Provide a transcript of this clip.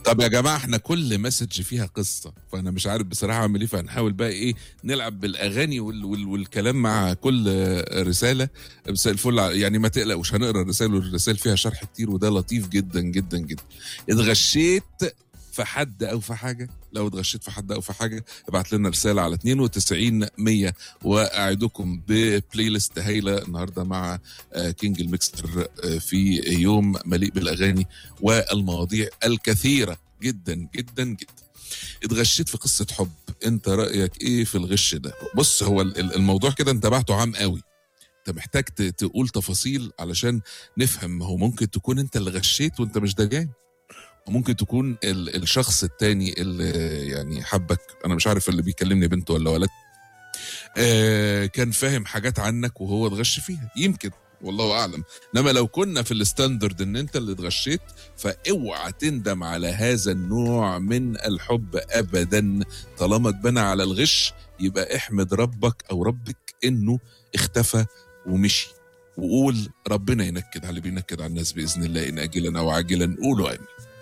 طب يا جماعه احنا كل مسج فيها قصه فانا مش عارف بصراحه اعمل ايه فهنحاول بقى ايه نلعب بالاغاني وال وال والكلام مع كل رساله مساء الفل ع- يعني ما تقلقوش هنقرا الرسائل والرسائل فيها شرح كتير وده لطيف جدا جدا جدا اتغشيت في حد او في حاجه لو اتغشيت في حد او في حاجه ابعت لنا رساله على 92 100 واعدكم ببلاي ليست هايله النهارده مع آه، كينج الميكستر آه، في يوم مليء بالاغاني والمواضيع الكثيره جدا جدا جدا اتغشيت في قصه حب انت رايك ايه في الغش ده بص هو ال- ال- الموضوع كده انت بعته عام قوي انت محتاج ت- تقول تفاصيل علشان نفهم هو ممكن تكون انت اللي غشيت وانت مش دريان وممكن تكون ال- الشخص التاني اللي يعني حبك انا مش عارف اللي بيكلمني بنت ولا ولد آه كان فاهم حاجات عنك وهو اتغش فيها يمكن والله اعلم انما لو كنا في الستاندرد ان انت اللي اتغشيت فاوعى تندم على هذا النوع من الحب ابدا طالما اتبنى على الغش يبقى احمد ربك او ربك انه اختفى ومشي وقول ربنا ينكد على اللي بينكد على الناس باذن الله ان اجلا او عاجلا قولوا امين